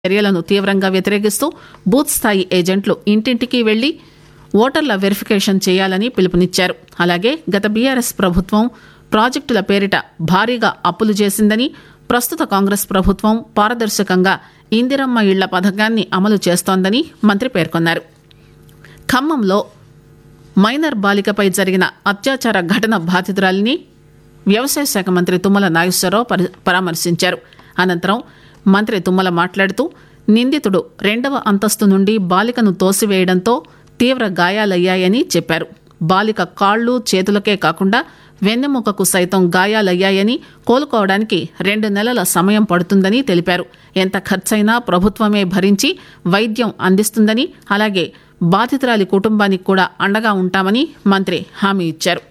చర్యలను తీవ్రంగా వ్యతిరేకిస్తూ బూత్ స్థాయి ఏజెంట్లు ఇంటింటికి వెళ్లి ఓటర్ల వెరిఫికేషన్ చేయాలని పిలుపునిచ్చారు అలాగే గత బీఆర్ఎస్ ప్రభుత్వం ప్రాజెక్టుల పేరిట భారీగా అప్పులు చేసిందని ప్రస్తుత కాంగ్రెస్ ప్రభుత్వం పారదర్శకంగా ఇందిరమ్మ ఇళ్ల పథకాన్ని అమలు చేస్తోందని మంత్రి పేర్కొన్నారు ఖమ్మంలో మైనర్ బాలికపై జరిగిన అత్యాచార ఘటన బాధితురాలిని వ్యవసాయ శాఖ మంత్రి తుమ్మల నాగేశ్వరరావు పరి- పరామర్శించారు అనంతరం మంత్రి తుమ్మల మాట్లాడుతూ నిందితుడు రెండవ అంతస్తు నుండి బాలికను తోసివేయడంతో తీవ్ర గాయాలయ్యాయని చెప్పారు బాలిక కాళ్ళు చేతులకే కాకుండా వెన్నెముకకు సైతం గాయాలయ్యాయని కోలుకోవడానికి రెండు నెలల సమయం పడుతుందని తెలిపారు ఎంత ఖర్చైనా ప్రభుత్వమే భరించి వైద్యం అందిస్తుందని అలాగే బాధితురాలి కుటుంబానికి కూడా అండగా ఉంటామని మంత్రి హామీ ఇచ్చారు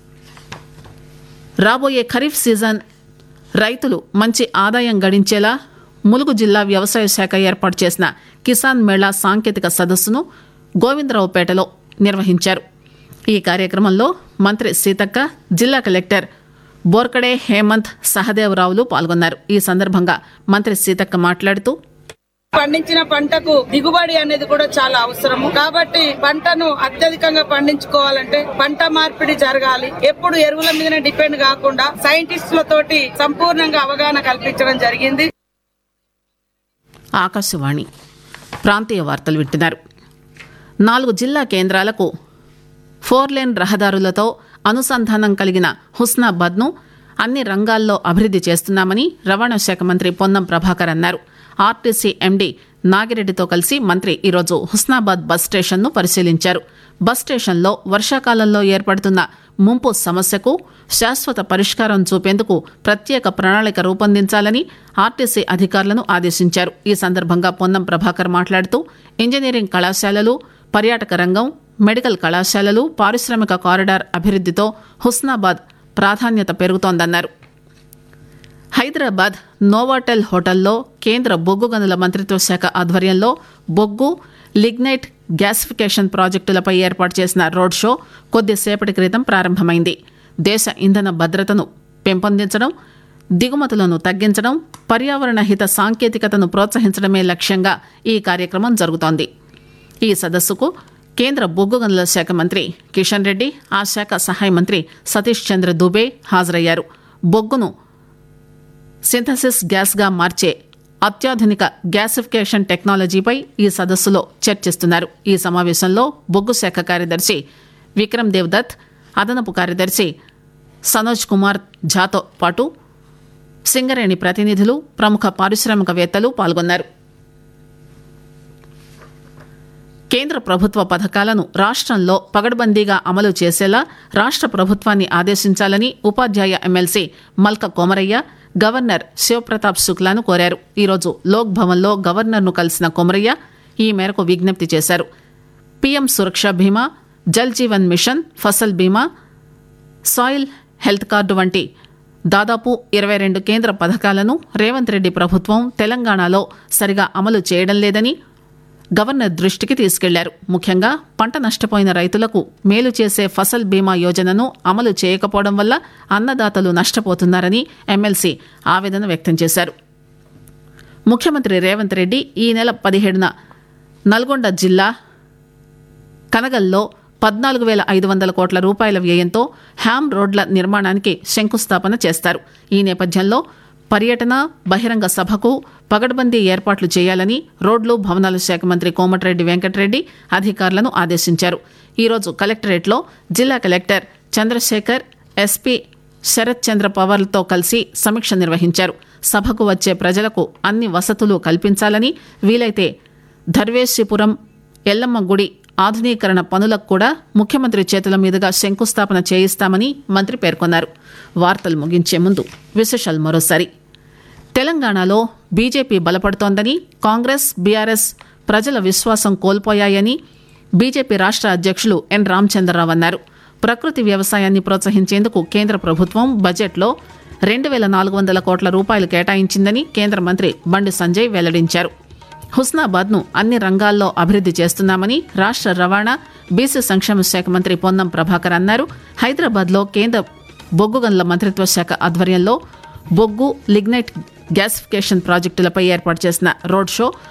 రాబోయే ఖరీఫ్ సీజన్ రైతులు మంచి ఆదాయం గడించేలా ములుగు జిల్లా వ్యవసాయ శాఖ ఏర్పాటు చేసిన కిసాన్ మేళా సాంకేతిక సదస్సును గోవిందరావుపేటలో నిర్వహించారు ఈ కార్యక్రమంలో మంత్రి సీతక్క జిల్లా కలెక్టర్ బోర్కడే హేమంత్ సహదేవరావులు పాల్గొన్నారు ఈ సందర్భంగా మంత్రి సీతక్క మాట్లాడుతూ పండించిన పంటకు దిగుబడి అనేది కూడా చాలా అవసరము కాబట్టి పంటను అత్యధికంగా పండించుకోవాలంటే పంట మార్పిడి జరగాలి ఎప్పుడు ఎరువుల మీదనే డిపెండ్ కాకుండా సైంటిస్టులతోటి సంపూర్ణంగా అవగాహన కల్పించడం జరిగింది ఆకాశవాణి ప్రాంతీయ వార్తలు వింటున్నారు నాలుగు జిల్లా కేంద్రాలకు ఫోర్ లేన్ రహదారులతో అనుసంధానం కలిగిన హుస్నాబాద్ను అన్ని రంగాల్లో అభివృద్ది చేస్తున్నామని రవాణా శాఖ మంత్రి పొన్నం ప్రభాకర్ అన్నారు ఆర్టీసీ ఎండీ నాగిరెడ్డితో కలిసి మంత్రి ఈరోజు హుస్నాబాద్ బస్ స్టేషన్ను పరిశీలించారు బస్ స్టేషన్లో వర్షాకాలంలో ఏర్పడుతున్న ముంపు సమస్యకు శాశ్వత పరిష్కారం చూపేందుకు ప్రత్యేక ప్రణాళిక రూపొందించాలని ఆర్టీసీ అధికారులను ఆదేశించారు ఈ సందర్భంగా పొన్నం ప్రభాకర్ మాట్లాడుతూ ఇంజనీరింగ్ కళాశాలలు పర్యాటక రంగం మెడికల్ కళాశాలలు పారిశ్రామిక కారిడార్ అభివృద్దితో హుస్నాబాద్ ప్రాధాన్యత పెరుగుతోందన్నారు హైదరాబాద్ నోవాటెల్ హోటల్లో కేంద్ర బొగ్గు గనుల మంత్రిత్వ శాఖ ఆధ్వర్యంలో బొగ్గు లిగ్నైట్ గ్యాసిఫికేషన్ ప్రాజెక్టులపై ఏర్పాటు చేసిన రోడ్ షో కొద్దిసేపటి క్రితం ప్రారంభమైంది దేశ ఇంధన భద్రతను పెంపొందించడం దిగుమతులను తగ్గించడం పర్యావరణ హిత సాంకేతికతను ప్రోత్సహించడమే లక్ష్యంగా ఈ కార్యక్రమం జరుగుతోంది ఈ సదస్సుకు కేంద్ర బొగ్గు గనుల శాఖ మంత్రి కిషన్ రెడ్డి ఆ శాఖ సహాయ మంత్రి సతీష్ చంద్ర దుబే హాజరయ్యారు బొగ్గును సింథసిస్ గ్యాస్గా మార్చే అత్యాధునిక గ్యాసిఫికేషన్ టెక్నాలజీపై ఈ సదస్సులో చర్చిస్తున్నారు ఈ సమావేశంలో బొగ్గు శాఖ కార్యదర్శి విక్రమ్ దేవ్దత్ అదనపు కార్యదర్శి సనోజ్ కుమార్ ఝాతో పాటు సింగరేణి ప్రతినిధులు ప్రముఖ పారిశ్రామికవేత్తలు పాల్గొన్నారు కేంద్ర ప్రభుత్వ పథకాలను రాష్ట్రంలో పగడ్బందీగా అమలు చేసేలా రాష్ట్ర ప్రభుత్వాన్ని ఆదేశించాలని ఉపాధ్యాయ ఎమ్మెల్సీ మల్క కొమరయ్య గవర్నర్ శివప్రతాప్ శుక్లాను కోరారు ఈరోజు లోక్ భవన్లో గవర్నర్ను కలిసిన కొమరయ్య ఈ మేరకు విజ్ఞప్తి చేశారు పీఎం సురక్ష బీమా జల్ జీవన్ మిషన్ ఫసల్ బీమా సాయిల్ హెల్త్ కార్డు వంటి దాదాపు ఇరవై రెండు కేంద్ర పథకాలను రేవంత్ రెడ్డి ప్రభుత్వం తెలంగాణలో సరిగా అమలు చేయడం లేదని గవర్నర్ దృష్టికి తీసుకెళ్లారు ముఖ్యంగా పంట నష్టపోయిన రైతులకు మేలు చేసే ఫసల్ బీమా యోజనను అమలు చేయకపోవడం వల్ల అన్నదాతలు నష్టపోతున్నారని ఎమ్మెల్సీ ఆవేదన వ్యక్తం చేశారు ముఖ్యమంత్రి రేవంత్ రెడ్డి ఈ నెల పదిహేడున నల్గొండ జిల్లా కనగల్లో పద్నాలుగు వేల ఐదు వందల కోట్ల రూపాయల వ్యయంతో హ్యామ్ రోడ్ల నిర్మాణానికి శంకుస్థాపన చేస్తారు ఈ నేపథ్యంలో పర్యటన బహిరంగ సభకు పగడ్బందీ ఏర్పాట్లు చేయాలని రోడ్లు భవనాల శాఖ మంత్రి కోమటిరెడ్డి వెంకటరెడ్డి అధికారులను ఆదేశించారు ఈరోజు కలెక్టరేట్లో జిల్లా కలెక్టర్ చంద్రశేఖర్ ఎస్పీ శరత్ చంద్ర పవార్లతో కలిసి సమీక్ష నిర్వహించారు సభకు వచ్చే ప్రజలకు అన్ని వసతులు కల్పించాలని వీలైతే ధర్వేశిపురం ఎల్లమ్మ గుడి ఆధునీకరణ పనులకు కూడా ముఖ్యమంత్రి చేతుల మీదుగా శంకుస్థాపన చేయిస్తామని మంత్రి పేర్కొన్నారు వార్తలు ముగించే ముందు విశేషాలు మరోసారి తెలంగాణలో బీజేపీ బలపడుతోందని కాంగ్రెస్ బీఆర్ఎస్ ప్రజల విశ్వాసం కోల్పోయాయని బీజేపీ రాష్ట్ర అధ్యక్షులు ఎన్ రామచంద్రరావు అన్నారు ప్రకృతి వ్యవసాయాన్ని ప్రోత్సహించేందుకు కేంద్ర ప్రభుత్వం బడ్జెట్లో రెండు వేల నాలుగు వందల కోట్ల రూపాయలు కేటాయించిందని కేంద్ర మంత్రి బండి సంజయ్ వెల్లడించారు హుస్నాబాద్ను అన్ని రంగాల్లో అభివృద్ది చేస్తున్నామని రాష్ట్ర రవాణా బీసీ సంక్షేమ శాఖ మంత్రి పొన్నం ప్రభాకర్ అన్నారు హైదరాబాద్లో కేంద్ర బొగ్గు గనుల మంత్రిత్వ శాఖ ఆధ్వర్యంలో బొగ్గు లిగ్నైట్ గ్యాసిఫికేషన్ ప్రాజెక్టులపై ఏర్పాటు చేసిన రోడ్ షో